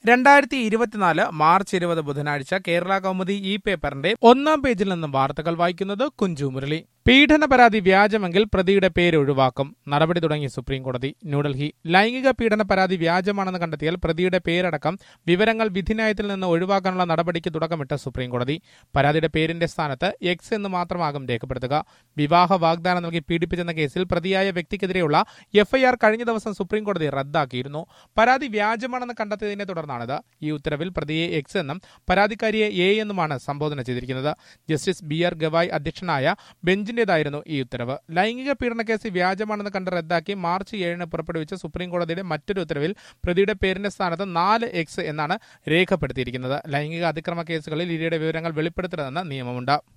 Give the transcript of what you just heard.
രണ്ടായിരത്തി ഇരുപത്തിനാല് മാർച്ച് ഇരുപത് ബുധനാഴ്ച കേരള കൗമുദി ഈ പേപ്പറിന്റെ ഒന്നാം പേജിൽ നിന്നും വാർത്തകൾ വായിക്കുന്നത് കുഞ്ചു മുരളി പീഡന പരാതി വ്യാജമെങ്കിൽ പ്രതിയുടെ പേര് ഒഴിവാക്കും നടപടി തുടങ്ങി സുപ്രീം കോടതി ന്യൂഡൽഹി ലൈംഗിക പീഡന പരാതി വ്യാജമാണെന്ന് കണ്ടെത്തിയാൽ പ്രതിയുടെ പേരടക്കം വിവരങ്ങൾ വിധിന്യായത്തിൽ നിന്ന് ഒഴിവാക്കാനുള്ള നടപടിക്ക് തുടക്കമിട്ട സുപ്രീം കോടതി പരാതിയുടെ പേരിന്റെ സ്ഥാനത്ത് എക്സ് എന്ന് മാത്രമാകും രേഖപ്പെടുത്തുക വിവാഹ വാഗ്ദാനം നൽകി പീഡിപ്പിച്ചെന്ന കേസിൽ പ്രതിയായ വ്യക്തിക്കെതിരെയുള്ള എഫ്ഐആർ കഴിഞ്ഞ ദിവസം സുപ്രീം കോടതി റദ്ദാക്കിയിരുന്നു പരാതി വ്യാജമാണെന്ന് കണ്ടെത്തിയതിനെ തുടർന്നാണിത് ഈ ഉത്തരവിൽ പ്രതിയെ എക്സ് എന്നും പരാതിക്കാരിയെ എ എന്നുമാണ് സംബോധന ചെയ്തിരിക്കുന്നത് ജസ്റ്റിസ് ബി ആർ ഗവായ് അധ്യക്ഷനായ ബെഞ്ചിന്റേതായിരുന്നു ഈ ഉത്തരവ് ലൈംഗിക പീഡന കേസ് വ്യാജമാണെന്ന് കണ്ട് റദ്ദാക്കി മാർച്ച് ഏഴിന് പുറപ്പെടുവിച്ച സുപ്രീം കോടതിയുടെ മറ്റൊരു ഉത്തരവിൽ പ്രതിയുടെ പേരിന്റെ സ്ഥാനത്ത് നാല് എക്സ് എന്നാണ് രേഖപ്പെടുത്തിയിരിക്കുന്നത് ലൈംഗിക അതിക്രമ കേസുകളിൽ ഇരയുടെ വിവരങ്ങൾ വെളിപ്പെടുത്തരുതെന്ന് നിയമമുണ്ട്